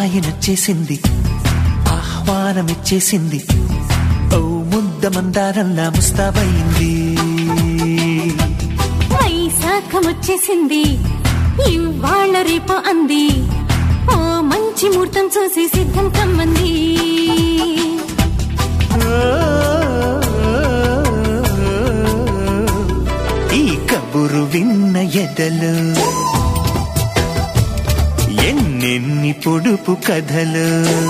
అమ్మాయి నచ్చేసింది ఆహ్వానమిచ్చేసింది ఓ ముద్ద మందారంలా ముస్తాబయింది వైశాఖం వచ్చేసింది ఇవాళ రేపు అంది ఓ మంచి ముహూర్తం చూసి సిద్ధం కమ్మంది ఈ కబురు విన్న ఎదలు ఎన్నెన్ని పొడుపు కథలు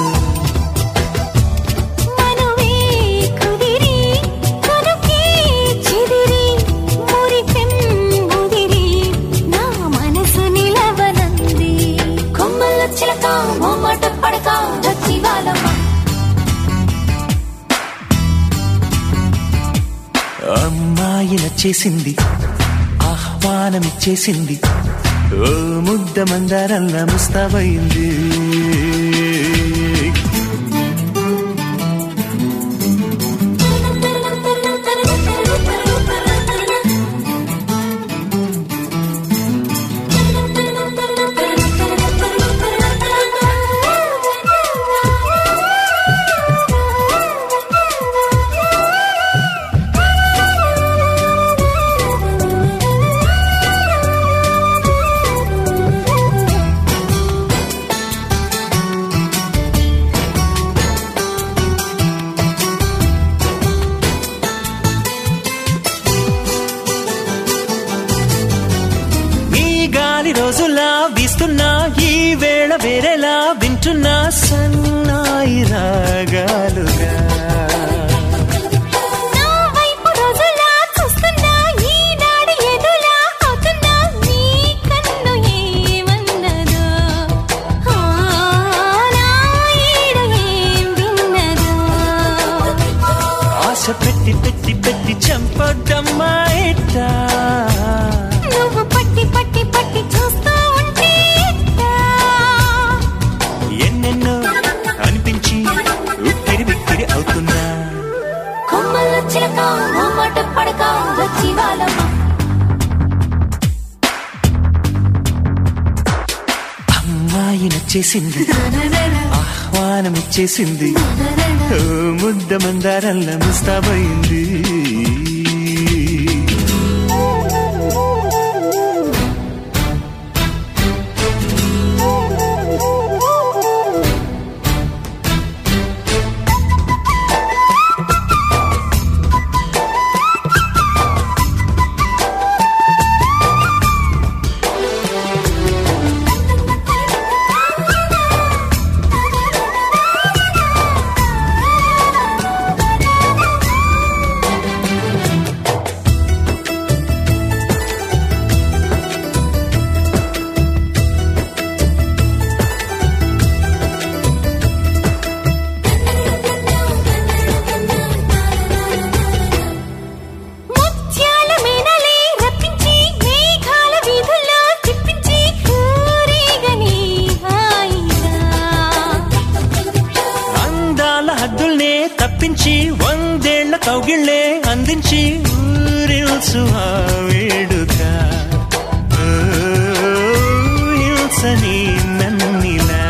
మనవే కుదిరి కొనుకే చెదిరి మురిపెం ముదిరి నా మనసు నిలవనంది కొమ్మల చిలక మొమ్మట పడక వచ్చి వాళ్ళమ్మ అమ్మాయి నచ్చేసింది ఆహ్వానమిచ్చేసింది ఓ ముద్ద మందారంలా ముస్తాబయింది ఈ గాలి రోజులా వీస్తున్నా ఈ వేళ వేరేలా వింటున్నా సన్నాయి రాగాలుగా నా వైపు రోజులా చూస్తున్నా ఈనాడు ఎదులా అవుతున్నా నీ కన్ను ఏమన్నదో ఆ, నా ఈడు ఏం విన్నదో ఆశ పెట్టి పెట్టి పెట్టి చంపొద్దమ్మా ఎట్టా నువ్వు పట్టి పట్టి పట్టి చూస్తూ ఉంటే ఎట్టా? ఎన్నెన్నో అనిపించి ఉక్కిరి బిక్కిరి అవుతున్నా కొమ్మల చిలక మొమ్మట పడక వచ్చి వాళ్ళమ్మ అమ్మాయి నచ్చేసింది ఆహ్వానం ఇచ్చేసింది ఓ ముద్ద మందారంలా ముస్తాబయింది ముత్యాల మేనలే రప్పించి మేఘాల వీధుల్లో తిప్పించి ఊరేగని హాయిగా అందాల హద్దుల్నే తప్పించి వందేళ్ల కౌగిళ్లే అందించి ఊరిల్సు ఆ వేడుక ఓ, హింసని నన్నిలా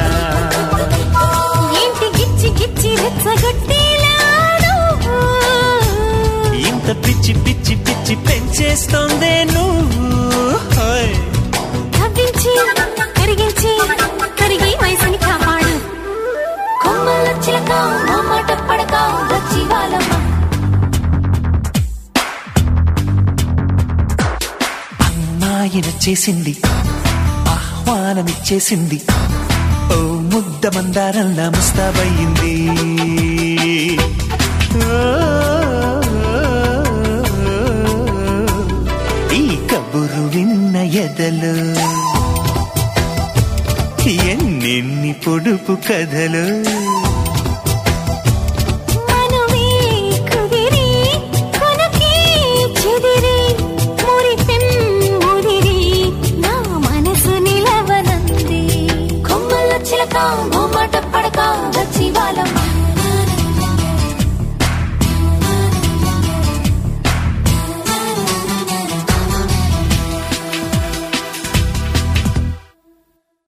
ఏంటి గిచ్చి గిచ్చి రెచ్చగొట్టేలా నువ్వు ఇంత పిచ్చి పిచ్చి పిచ్చి పెంచేస్తోందే నువ్వు హోయ్. కవ్వించి కరిగించి కరిగి వయసుని కాపాడు కొమ్మల చిలక మొమ్మట పడక వచ్చి వాళ్ళమ్మ అమ్మాయి నచ్చేసింది ఆహ్వానమిచ్చేసింది ఓ ముద్ద మందారంలా ముస్తాబయింది ఓ, ఈ కబురు విన్న ఎదలు ఎన్నెన్ని పొడుపు కథలు మనవే కుదిరి కొనుకే చెదిరి మురిపెం ముదిరి నా మనసు నిలవనంది కొమ్మల చిలక మొమ్మట పడక వచ్చి వాళ్ళమ్మ